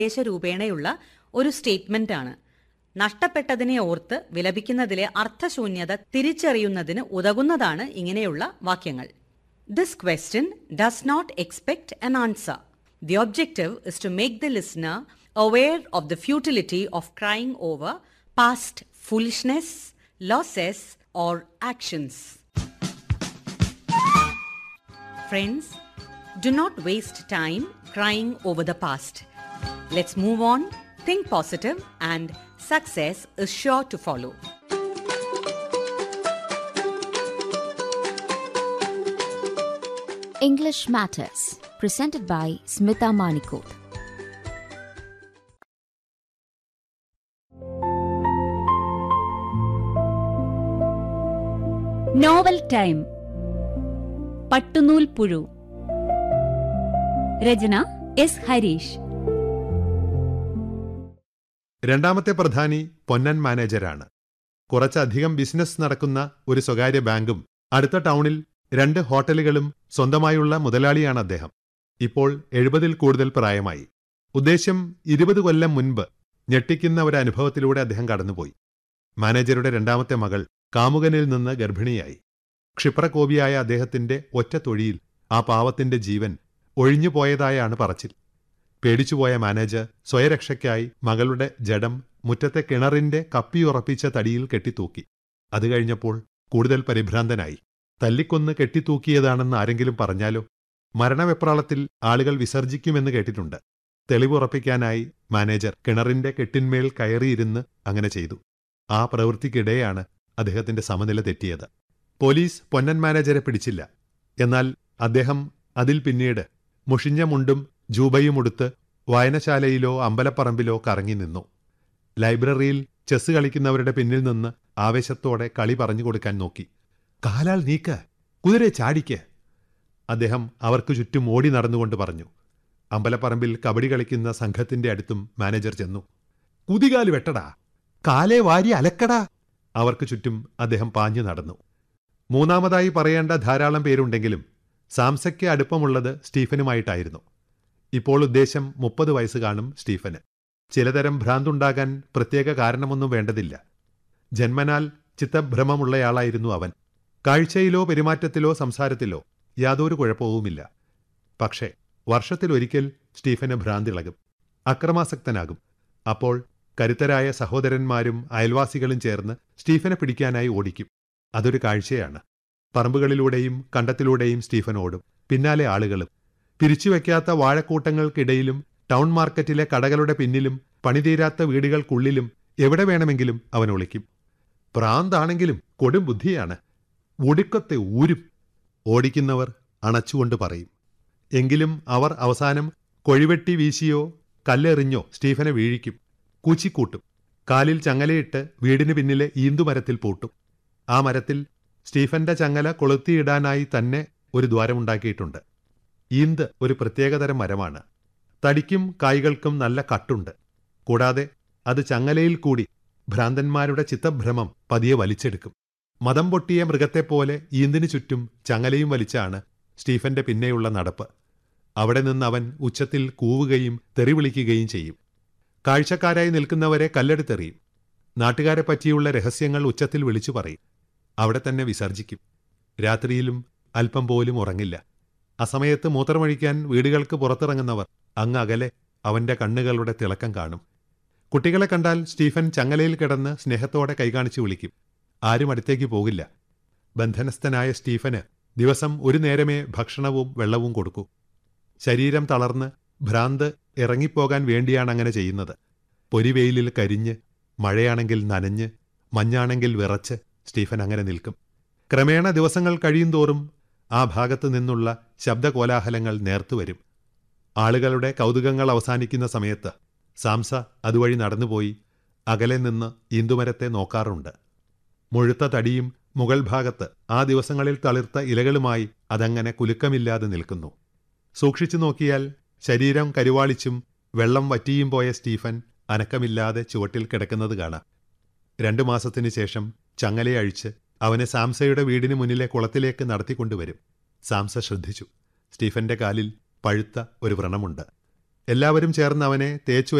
ദേശരൂപേണയുള്ള ഒരു സ്റ്റേറ്റ്മെന്റ് ആണ് നഷ്ടപ്പെട്ടതിനെ ഓർത്ത് വിലപിക്കുന്നതിലെ അർത്ഥശൂന്യത തിരിച്ചറിയുന്നതിന് ഉതകുന്നതാണ് ഇങ്ങനെയുള്ള വാക്യങ്ങൾ this question does not expect an answer the objective is to make the listener aware of the futility of crying over past foolishness, losses, or actions. Friends, do not waste time crying over the past. Let's move on, think positive, and success is sure to follow. English Matters, presented by Smita Manikot. Novel time പട്ടുനൂൽ പുഴു രചന S Harish രണ്ടാമത്തെ പ്രധാനി പൊന്നൻ മാനേജരാണ് കുറച്ചധികം business നടക്കുന്ന ഒരു സ്വകാര്യ ബാങ്കും അടുത്ത ടൗണിൽ രണ്ട് ഹോട്ടലുകളും സ്വന്തമായുള്ള മുതലാളിയാണ് അദ്ദേഹം ഇപ്പോൾ എഴുപതിൽ കൂടുതൽ പ്രായമായി ഉദ്ദേശ്യം ഇരുപത് കൊല്ലം മുൻപ് ഞെട്ടിക്കുന്ന ഒരു അനുഭവത്തിലൂടെ അദ്ദേഹം കടന്നുപോയി മാനേജരുടെ രണ്ടാമത്തെ മകൾ കാമുകനിൽ നിന്ന് ഗർഭിണിയായി ക്ഷിപ്രകോപിയായ അദ്ദേഹത്തിന്റെ ഒറ്റ തൊഴിയിൽ ആ പാവത്തിന്റെ ജീവൻ ഒഴിഞ്ഞുപോയതായാണ് പറച്ചിൽ പേടിച്ചുപോയ മാനേജർ സ്വയരക്ഷയ്ക്കായി മകളുടെ ജഡം മുറ്റത്തെ കിണറിന്റെ കപ്പിയുറപ്പിച്ച തടിയിൽ കെട്ടിത്തൂക്കി അത് കഴിഞ്ഞപ്പോൾ കൂടുതൽ പരിഭ്രാന്തനായി തല്ലിക്കൊന്ന് കെട്ടിത്തൂക്കിയതാണെന്ന് ആരെങ്കിലും പറഞ്ഞാലോ മരണവെപ്രാളത്തിൽ ആളുകൾ വിസർജിക്കുമെന്ന് കേട്ടിട്ടുണ്ട് തെളിവുറപ്പിക്കാനായി മാനേജർ കിണറിന്റെ കെട്ടിന്മേൽ കയറിയിരുന്ന് അങ്ങനെ ചെയ്തു ആ പ്രവൃത്തിക്കിടെയാണ് അദ്ദേഹത്തിന്റെ സമനില തെറ്റിയത് പോലീസ് പൊന്നൻ മാനേജരെ പിടിച്ചില്ല എന്നാൽ അദ്ദേഹം അതിൽ പിന്നീട് മുഷിഞ്ഞ മുണ്ടും ജൂബയും ഉടുത്ത് വായനശാലയിലോ അമ്പലപ്പറമ്പിലോ കറങ്ങി നിന്നു ലൈബ്രറിയിൽ ചെസ് കളിക്കുന്നവരുടെ പിന്നിൽ നിന്ന് ആവേശത്തോടെ കളി പറഞ്ഞു കൊടുക്കാൻ നോക്കി കാലാൽ നീക്ക് കുതിരെ ചാടിക്ക് അദ്ദേഹം അവർക്ക് ചുറ്റും ഓടി നടന്നുകൊണ്ട് പറഞ്ഞു അമ്പലപ്പറമ്പിൽ കബഡി കളിക്കുന്ന സംഘത്തിന്റെ അടുത്തും മാനേജർ ചെന്നു കുതികാല് വെട്ടടാ കാലേ വാരി അലക്കടാ അവർക്ക് ചുറ്റും അദ്ദേഹം പാഞ്ഞു നടന്നു മൂന്നാമതായി പറയേണ്ട ധാരാളം പേരുണ്ടെങ്കിലും സാംസയ്ക്ക് അടുപ്പമുള്ളത് സ്റ്റീഫനുമായിട്ടായിരുന്നു ഇപ്പോൾ ഉദ്ദേശം മുപ്പത് വയസ്സ് കാണും സ്റ്റീഫന് ചിലതരം ഭ്രാന്തുണ്ടാകാൻ പ്രത്യേക കാരണമൊന്നും വേണ്ടതില്ല ജന്മനാൽ ചിത്തഭ്രമമുള്ളയാളായിരുന്നു അവൻ കാഴ്ചയിലോ പെരുമാറ്റത്തിലോ സംസാരത്തിലോ യാതൊരു കുഴപ്പവുമില്ല പക്ഷേ വർഷത്തിലൊരിക്കൽ സ്റ്റീഫന് ഭ്രാന്തിളകും അക്രമാസക്തനാകും അപ്പോൾ കരുത്തരായ സഹോദരന്മാരും അയൽവാസികളും ചേർന്ന് സ്റ്റീഫനെ പിടിക്കാനായി ഓടിക്കും അതൊരു കാഴ്ചയാണ് പറമ്പുകളിലൂടെയും കണ്ടത്തിലൂടെയും സ്റ്റീഫൻ ഓടും പിന്നാലെ ആളുകളും പിരിച്ചുവെക്കാത്ത വാഴക്കൂട്ടങ്ങൾക്കിടയിലും ടൗൺ മാർക്കറ്റിലെ കടകളുടെ പിന്നിലും പണിതീരാത്ത വീടുകൾക്കുള്ളിലും എവിടെ വേണമെങ്കിലും അവൻ ഒളിക്കും പ്രാന്താണെങ്കിലും കൊടും ബുദ്ധിയാണ് ഒടുക്കത്തെ ഊരും ഓടിക്കുന്നവർ അണച്ചുകൊണ്ട് പറയും എങ്കിലും അവർ അവസാനം കൊഴിവെട്ടി വീശിയോ കല്ലെറിഞ്ഞോ സ്റ്റീഫനെ വീഴിക്കും കൂച്ചിക്കൂട്ടും കാലിൽ ചങ്ങലയിട്ട് വീടിന് പിന്നിലെ ഈന്തുമരത്തിൽ പൂട്ടും ആ മരത്തിൽ സ്റ്റീഫന്റെ ചങ്ങല കൊളുത്തിയിടാനായി തന്നെ ഒരു ദ്വാരമുണ്ടാക്കിയിട്ടുണ്ട് ഈന്ത് ഒരു പ്രത്യേകതരം മരമാണ് തടിക്കും കായ്കൾക്കും നല്ല കട്ടുണ്ട് കൂടാതെ അത് ചങ്ങലയിൽ കൂടി ഭ്രാന്തന്മാരുടെ ചിത്തഭ്രമം പതിയെ വലിച്ചെടുക്കും മതം പൊട്ടിയ മൃഗത്തെപ്പോലെ ഈന്തിനു ചുറ്റും ചങ്ങലയും വലിച്ചാണ് സ്റ്റീഫന്റെ പിന്നെയുള്ള നടപ്പ് അവിടെ നിന്ന് അവൻ ഉച്ചത്തിൽ കൂവുകയും തെറിവിളിക്കുകയും ചെയ്യും കാഴ്ചക്കാരായി നിൽക്കുന്നവരെ കല്ലെടുത്തെറിയും നാട്ടുകാരെ പറ്റിയുള്ള രഹസ്യങ്ങൾ ഉച്ചത്തിൽ വിളിച്ചു പറയും അവിടെ തന്നെ വിസർജിക്കും രാത്രിയിലും അല്പം പോലും ഉറങ്ങില്ല അസമയത്ത് മൂത്രമൊഴിക്കാൻ വീടുകൾക്ക് പുറത്തിറങ്ങുന്നവർ അങ്ങ് അകലെ അവന്റെ കണ്ണുകളുടെ തിളക്കം കാണും കുട്ടികളെ കണ്ടാൽ സ്റ്റീഫൻ ചങ്ങലയിൽ കിടന്ന് സ്നേഹത്തോടെ കൈകാണിച്ചു വിളിക്കും ആരും അടുത്തേക്ക് പോകില്ല ബന്ധനസ്ഥനായ സ്റ്റീഫന് ദിവസം ഒരു നേരമേ ഭക്ഷണവും വെള്ളവും കൊടുക്കൂ ശരീരം തളർന്ന് ഭ്രാന്ത് ഇറങ്ങിപ്പോകാൻ വേണ്ടിയാണ് അങ്ങനെ ചെയ്യുന്നത് പൊരിവെയിലിൽ കരിഞ്ഞ് മഴയാണെങ്കിൽ നനഞ്ഞ് മഞ്ഞാണെങ്കിൽ വിറച്ച് സ്റ്റീഫൻ അങ്ങനെ നിൽക്കും ക്രമേണ ദിവസങ്ങൾ കഴിയുന്തോറും ആ ഭാഗത്തു നിന്നുള്ള ശബ്ദകോലാഹലങ്ങൾ നേർത്തുവരും ആളുകളുടെ കൗതുകങ്ങൾ അവസാനിക്കുന്ന സമയത്ത് സാംസ അതുവഴി നടന്നുപോയി അകലെ നിന്ന് ഈന്തുമരത്തെ നോക്കാറുണ്ട് മുഴുത്ത തടിയും മുകൾ ഭാഗത്ത് ആ ദിവസങ്ങളിൽ തളിർത്ത ഇലകളുമായി അതങ്ങനെ കുലുക്കമില്ലാതെ നിൽക്കുന്നു സൂക്ഷിച്ചു നോക്കിയാൽ ശരീരം കരുവാളിച്ചും വെള്ളം വറ്റിയും പോയ സ്റ്റീഫൻ അനക്കമില്ലാതെ ചുവട്ടിൽ കിടക്കുന്നത് കാണാം രണ്ടു മാസത്തിനു ശേഷം ചങ്ങലയഴിച്ച് അവനെ സാംസയുടെ വീടിന് മുന്നിലെ കുളത്തിലേക്ക് നടത്തിക്കൊണ്ടുവരും സാംസ ശ്രദ്ധിച്ചു സ്റ്റീഫന്റെ കാലിൽ പഴുത്ത ഒരു വ്രണമുണ്ട് എല്ലാവരും ചേർന്ന് അവനെ തേച്ചു